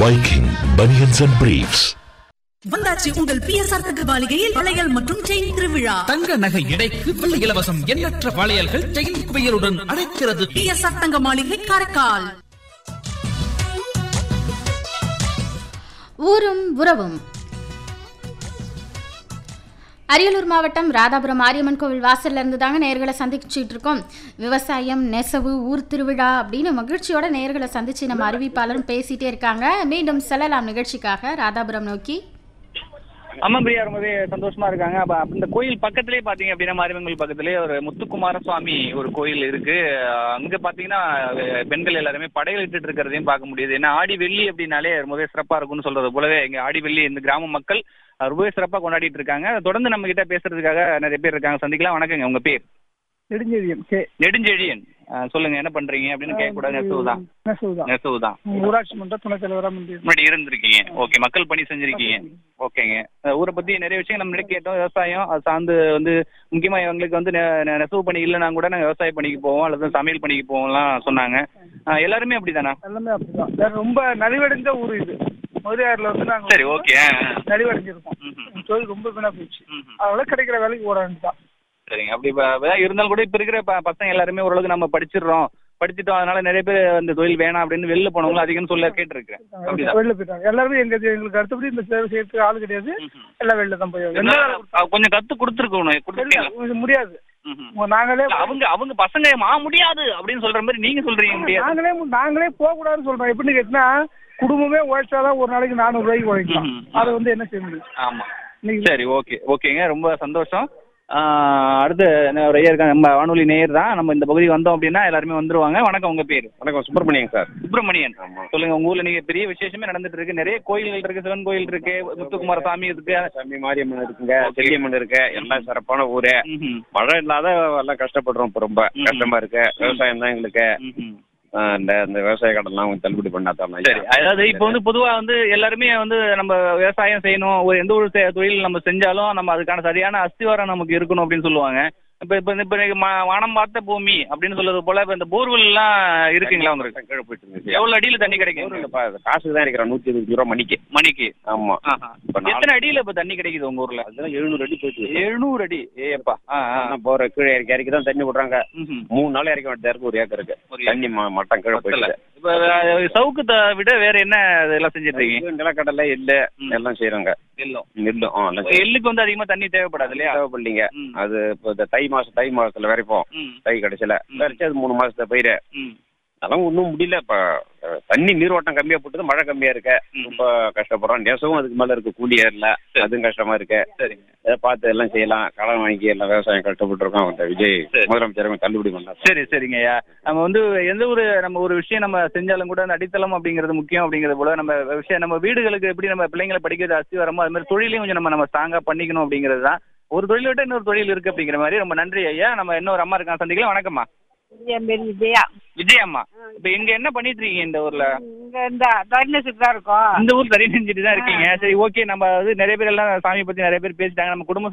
Viking Bunions and Briefs. வந்தாச்சு உங்கள் PSR தங்க மாளிகையில் வளையல் மற்றும் செயின் திருவிழா தங்க நகை எடைக்கு வெள்ளி இலவசம் எண்ணற்ற வளையல்கள் செயின் குவியலுடன் அழைக்கிறது பிஎஸ்ஆர் தங்க மாளிகை காரைக்கால் ஊரும் உறவும் அரியலூர் மாவட்டம் ராதாபுரம் மாரியம்மன் கோவில் வாசல்ல இருந்து தாங்க நேர்களை சந்திச்சுட்டு இருக்கோம் விவசாயம் நெசவு ஊர் திருவிழா அப்படின்னு மகிழ்ச்சியோட நேர்களை சந்திச்சு நம்ம அறிவிப்பாளரும் பேசிட்டே இருக்காங்க மீண்டும் செல்லலாம் நிகழ்ச்சிக்காக ராதாபுரம் நோக்கி அம்மா பிரியா ரொம்பவே சந்தோஷமா இருக்காங்க அப்ப இந்த கோயில் பக்கத்திலே பாத்தீங்க அப்படின்னா மாரியம்மன் பக்கத்திலே ஒரு முத்துக்குமார சுவாமி ஒரு கோயில் இருக்கு அஹ் அங்க பாத்தீங்கன்னா அஹ் பெண்கள் எல்லாருமே படையலிட்டு இருக்கிறதையும் பார்க்க முடியுது ஏன்னா ஆடி வெள்ளி அப்படின்னாலே ரொம்பவே சிறப்பா இருக்கும்னு சொல்றது போலவே இங்க ஆடி வெள்ளி இந்த கிராம மக்கள் அஹ் ரொம்பவே சிறப்பா கொண்டாடிட்டு இருக்காங்க தொடர்ந்து நம்ம கிட்ட பேசுறதுக்காக நிறைய பேர் இருக்காங்க சந்திக்கலாம் வணக்கங்க உங்க பேர் நெடுஞ்செழியன் கே நெடுஞ்செழியன் அஹ் சொல்லுங்க என்ன பண்றீங்க அப்படின்னு கேட்கக்கூடாது நெசவு தான் நெசவு தான் நெசவு தான் ஊராட்சி மன்ற துணைத் தலைவராக முடியும் முன்னாடி இருந்திருக்கீங்க ஓகே மக்கள் பணி செஞ்சிருக்கீங்க ஓகேங்க அஹ் ஊரை பத்தி நிறைய விஷயங்கள் நம்ம முன்னாடி கேட்டோம் விவசாயம் அது சார்ந்து வந்து முக்கியமா எங்களுக்கு வந்து நெ- நெ- நெசவு பணி இல்லைனா கூட நாங்கள் விவசாய பணிக்கு போவோம் அல்லது சமையல் பணிக்கு போவோம்லாம் சொன்னாங்க அஹ் எல்லாருமே அப்படிதானா எல்லாமே அப்படிதான் வேற ரொம்ப நலிவடைந்த ஊர் இது மதுரையாறுல வந்து நாங்க சரி ஓகே நலிவடைஞ்சிருக்கோம் ம்ஹும். எங்க தொழில் ரொம்ப வீணா போயிடுச்சு ம்ஹும். அதனால கிடைக்கிற வேலைக்கு ஓட வேண்டியதான் சரிங்க அப்படி இப்ப அதான் இருந்தாலும் கூட இப்ப இருக்கிற ப- பசங்க எல்லாருமே ஓரளவுக்கு நம்ம படிச்சிடுறோம் படிச்சுட்டோம் அதனால நிறைய பேர் அந்த தொழில் வேணாம் அப்படின்னு வெளில போனவங்களும் அதிகம்னு சொல்ல கேட்டிருக்கேன் அப்படிதான் வெளில போயிட்டாங்க எல்லாருமே எங்க எங்களுக்கு அடுத்தபடி இந்த சேவை செய்யறதுக்கு ஆள் கிடையாது எல்லாம் வெளில தான் போய் என்ன வேலை அஹ் கொஞ்சம் கத்து கொடுத்துருக்கணும் இல்ல, கொடுத்துருக்கீங்களா இது முடியாது ம்ஹும். உங்க நாங்களே இல்ல, அவங்க அவங்க பசங்க மா முடியாது அப்படின்னு சொல்ற மாதிரி நீங்க சொல்றீங்க முடியாது நாங்களே நாங்களே போக கூடாதுன்னு சொல்றோம் எப்படின்னு கேட்டினா குடும்பமே உழைச்சாதான் ஒரு நாளைக்கு நானூறு ரூபாய்க்கு உழைக்கலாம் ம்ஹும். அதை வந்து என்ன செய்ய முடியும் ஆமா இன்னைக்கு சரி ஓகே ஓகேங்க ரொம்ப சந்தோஷம் ஆஹ் அடுத்து என்ன ஒரு ஐயா இருக்காங்க நம்ம வானொலி நேயர் தான் நம்ம இந்த பகுதி வந்தோம் அப்படின்னா எல்லாருமே வந்துருவாங்க வணக்கம் உங்க பேர் வணக்கம் சுப்பிரமணியன் சார் சுப்பிரமணியன் சொல்லுங்க உங்க ஊர்ல நீங்க பெரிய விசேஷமே நடந்துட்டு இருக்கு நிறைய கோயில்கள் இருக்கு சிவன் கோயில் இருக்கு முத்துக்குமார சாமி இருக்கு சாமி மாரியம்மன் இருக்குங்க செல்லியம்மன் இருக்கு எல்லாம் சிறப்பான ஊரு ம்ஹும். மழை இல்லாத எல்லாம் கஷ்டப்படுறோம் இப்ப ரொம்ப ம்ஹும். கஷ்டமா இருக்கு விவசாயம் தான் எங்களுக்கு ம்ஹும். ஆஹ் இந்த இந்த விவசாய கடன்லாம் கொஞ்சம் தள்ளுபடி பண்ணாதான் சரி அதாவது இப்போ வந்து பொதுவா வந்து எல்லாருமே வந்து நம்ம விவசாயம் செய்யணும் ஒரு எந்த ஒரு செ- தொழில் நம்ம செஞ்சாலும் நம்ம அதுக்கான சரியான அஸ்திவாரம் நமக்கு இருக்கணும் அப்படின்னு சொல்லுவாங்க இப்போ இப்போ இப்போ இன்னைக்கு ம- வானம் பார்த்த பூமி அப்படின்னு சொல்றது போல இப்போ இந்த போர்வெல் எல்லாம் இருக்குங்களா உங்களுக்கு கீழே போயிட்டு இருந்துச்சு எவ்வளவு அடியில தண்ணி கிடைக்கும் இல்லப்பா, இது காசுக்கு தான் இருக்கிறோம் நூத்தி இருபது ரூபா மணிக்கு மணிக்கு ஆமா ஆஹா. இப்ப நாலு- எத்தனை அடியில இப்ப தண்ணி கிடைக்குது உங்க ஊர்ல அதெல்லாம் எழுநூறு அடி போயிட்டு இருக்கு. எழுநூறு அடி ஏப்பா ஆ, ஆ. ஆனா போற கீழே இறக்கி இறக்கி தான் தண்ணி விடுறாங்க ம்ஹும். மூணு நாள் இறக்க வேண்டியதா இருக்கு ஒரு ஏக்கருக்கு ஒரு தண்ணி ம- மட்டம் கீழே பத்தல. போயிட்டு இப்ப அஹ், சவுக்கு த- விட வேற என்ன இதெல்லாம் செஞ்சுட்டு இருக்கீங்க நிலக்கடலை எள்ளு ம். எல்லாம் செய்யறாங்க எல்லாம் நெல்லும் ஆ, எல்லாம் செய்றாங்க. எள்ளுக்கு வந்து அதிகமா தண்ணி தேவைப்படாது இல்லையா தேவைப்படலீங்க ம். அது இப்போ இந்த தை மாசம் தை மாசத்துல வரைப்போம் ம். தை கடைசியில ம். வரைச்சு அது மூணு மாசத்துல பயிர் ம். அதெல்லாம் ஒன்றும் முடியல இப்போ அஹ், தண்ணி நீரோட்டம் கம்மியா போட்டுது மழை கம்மியா இருக்கு ம். ரொம்ப கஷ்டப்படுறோம் நெசவும் அதுக்கு மேல இருக்கு கூலி ஏறல சரி. அதுவும் கஷ்டமா இருக்கு சரிங்க அதை பார்த்து எல்லாம் செய்யலாம் கடன் வாங்கி எல்லாம் விவசாயம் கஷ்டப்பட்டு இருக்கோம் அந்த விஜய் சரி. முதலமைச்சர் தள்ளுபடி பண்ணார் சரி சரிங்க ஐயா நம்ம வந்து எந்த ஒரு நம்ம ஒரு விஷயம் நம்ம செஞ்சாலும் கூட அந்த அடித்தளம் அப்படிங்கிறது முக்கியம் அப்படிங்கிறது போல நம்ம விஷயம் நம்ம வீடுகளுக்கு எப்படி நம்ம பிள்ளைங்களை படிக்கிறது அஸ்தி வரமோ அது மாதிரி தொழிலையும் கொஞ்சம் நம்ம நம்ம ஸ்ட்ராங்கா பண்ணிக்கணும் அப்படிங்கிறது தான் ஒரு தொழிலை விட்டு இன்னொரு தொழில் இருக்கு அப்படிங்கிற மாதிரி ரொம்ப நன்றி ஐயா நம்ம இன்னொரு அம்மா இருக்காங்க சந்திக்கலாம் வணக்கம்மா என் பேர் விஜயா விஜய் அம்மா இப்ப இங்க என்ன பண்ணிட்டு இருக்கீங்க இந்த ஊர்ல இங்க இந்த தர்ணசுக்கு தான் இருக்கோம் இந்த ஊர் சரி செஞ்சுட்டு தான் இருக்கீங்க சரி ஓகே நம்ம வந்து நிறைய பேர் எல்லாம் சாமி பத்தி நிறைய பேர் பேசிட்டாங்க நம்ம குடும்ப